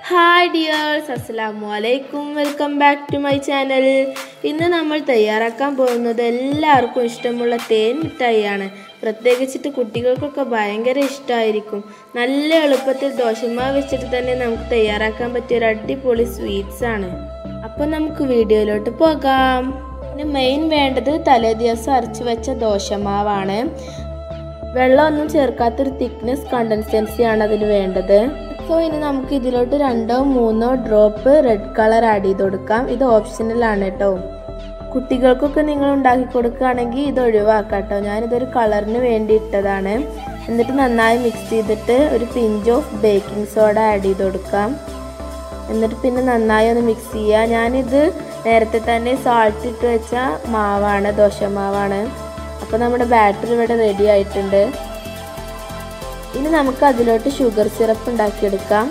hi dears അസ്സലാമു അലൈക്കും welcome back to my channel ഇന്ന് നമ്മൾ തയ്യാറാക്കാൻ പോകുന്നത് എല്ലാവർക്കും ഇഷ്ടമുള്ള തേൻ മിഠായിയാണ് പ്രത്യേകിച്ചിട്ട് കുട്ടികൾക്കൊക്കെ ഭയങ്കര ഇഷ്ടമായിരിക്കും നല്ല എളുപ്പത്തിൽ ദോശമാവ് വെച്ചിട്ട് തന്നെ നമുക്ക് തയ്യാറാക്കാൻ പറ്റിയ ഒരു അടിപൊളി സ്വീറ്റ്സ് ആണ് അപ്പോൾ നമുക്ക് വീഡിയോയിലോട്ട് പോകാം പിന്നെ മെയിൻ വേണ്ടത് തലേ ദിവസം അരച്ച് വെച്ച ദോശമാവാണ് വെള്ളമൊന്നും ചേർക്കാത്തൊരു തിക്നെസ് കണ്ടൻസൻസി ആണ് അതിന് വേണ്ടത് സോ ഇനി നമുക്ക് ഇതിലോട്ട് രണ്ടോ മൂന്നോ ഡ്രോപ്പ് റെഡ് കളർ ആഡ് ചെയ്ത് കൊടുക്കാം ഇത് ഓപ്ഷണൽ ആണ് കേട്ടോ കുട്ടികൾക്കൊക്കെ നിങ്ങൾ ഉണ്ടാക്കി കൊടുക്കുകയാണെങ്കിൽ ഇത് ഒഴിവാക്കാം കേട്ടോ ഞാനിതൊരു കളറിന് വേണ്ടി ഇട്ടതാണ് എന്നിട്ട് നന്നായി മിക്സ് ചെയ്തിട്ട് ഒരു pinch of baking soda add ചെയ്ത് കൊടുക്കാം എന്നിട്ട് പിന്നെ നന്നായി ഒന്ന് മിക്സ് ചെയ്യുക ഞാനിത് നേരത്തെ തന്നെ സാൾട്ട് ഇട്ട് വെച്ച മാവാണ് ദോശമാവാണ് അപ്പോൾ നമ്മുടെ ബാറ്റർ ഇവിടെ റെഡി ആയിട്ടുണ്ട് ഇനി നമുക്ക് അതിലോട്ട് ഷുഗർ സിറപ്പ് ഉണ്ടാക്കിയെടുക്കാം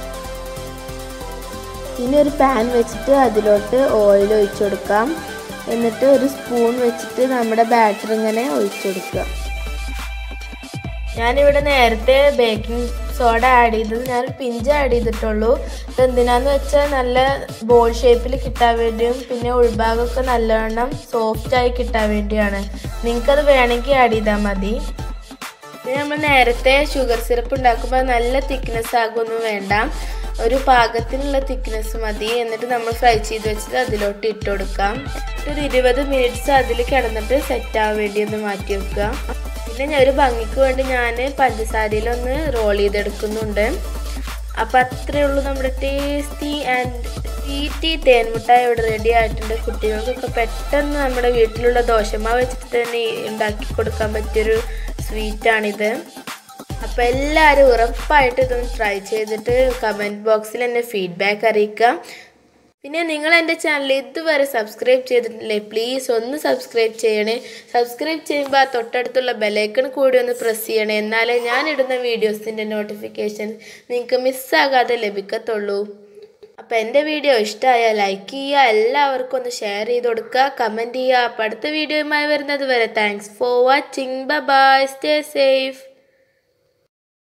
ഇനി ഒരു പാൻ വെച്ചിട്ട് അതിലോട്ട് ഓയിൽ ഒഴിച്ചു കൊടുക്കാം എന്നിട്ട് ഒരു സ്പൂൺ വെച്ചിട്ട് നമ്മുടെ ബാറ്റർ ഇങ്ങനെ ഒഴിച്ചു കൊടുക്കുക ഞാനിവിടെ നേരത്തെ ബേക്കിംഗ് സോഡ ആഡ് ചെയ്തത് ഞാൻ പിഞ്ച് ആഡ് ചെയ്തിട്ടുള്ളൂ ഇത് എന്തിനാന്ന് വെച്ചാൽ നല്ല ബോൾ ഷേപ്പിൽ കിട്ടാൻ വേണ്ടിയും പിന്നെ ഉൾഭാഗമൊക്കെ നല്ലവണ്ണം സോഫ്റ്റായി കിട്ടാൻ വേണ്ടിയാണ് നിങ്ങൾക്കത് വേണമെങ്കിൽ ആഡ് ചെയ്താൽ മതി പിന്നെ നമ്മൾ നേരത്തെ ഷുഗർ സിറപ്പ് ഉണ്ടാക്കുമ്പോൾ നല്ല തിക്നെസ് ആകുമൊന്നും വേണ്ട ഒരു പാകത്തിനുള്ള തിക്നെസ് മതി എന്നിട്ട് നമ്മൾ ഫ്രൈ ചെയ്ത് വെച്ചിട്ട് അതിലോട്ട് ഇട്ട് കൊടുക്കാം ഒരു ഇരുപത് മിനിറ്റ്സ് അതിൽ കിടന്നിട്ട് സെറ്റ് ആവാൻ വേണ്ടി ഒന്ന് മാറ്റി വെക്കുക പിന്നെ ഞാൻ ഒരു ഭംഗിക്ക് വേണ്ടി ഞാൻ പഞ്ചസാരയിലൊന്ന് റോൾ ചെയ്തെടുക്കുന്നുണ്ട് അപ്പം അത്രയേ ഉള്ളൂ നമ്മുടെ ടേസ്റ്റി ആൻഡ് സ്വീറ്റി തേൻമുട്ടായി ഇവിടെ റെഡി ആയിട്ടുണ്ട് കുട്ടികൾക്കൊക്കെ പെട്ടെന്ന് നമ്മുടെ വീട്ടിലുള്ള ദോശമാവ് വെച്ചിട്ട് തന്നെ ഉണ്ടാക്കി കൊടുക്കാൻ പറ്റിയൊരു സ്വീറ്റാണിത് അപ്പോൾ എല്ലാവരും ഉറപ്പായിട്ട് ഇതൊന്ന് ട്രൈ ചെയ്തിട്ട് കമൻറ്റ് ബോക്സിൽ എന്നെ ഫീഡ്ബാക്ക് അറിയിക്കുക പിന്നെ നിങ്ങൾ എൻ്റെ ചാനൽ ഇതുവരെ സബ്സ്ക്രൈബ് ചെയ്തിട്ടില്ലേ പ്ലീസ് ഒന്ന് സബ്സ്ക്രൈബ് ചെയ്യണേ സബ്സ്ക്രൈബ് ചെയ്യുമ്പോൾ ആ തൊട്ടടുത്തുള്ള ബെലൈക്കൺ കൂടി ഒന്ന് പ്രസ് ചെയ്യണേ എന്നാലേ ഞാൻ ഇടുന്ന വീഡിയോസിൻ്റെ നോട്ടിഫിക്കേഷൻ നിങ്ങൾക്ക് മിസ്സാകാതെ ലഭിക്കത്തുള്ളൂ അപ്പോൾ എൻ്റെ വീഡിയോ ഇഷ്ടമായാൽ ലൈക്ക് ചെയ്യുക എല്ലാവർക്കും ഒന്ന് ഷെയർ ചെയ്ത് കൊടുക്കുക കമൻറ്റ് ചെയ്യുക അപ്പോൾ അടുത്ത വീഡിയോയുമായി വരുന്നത് വരെ thanks for watching bye stay safe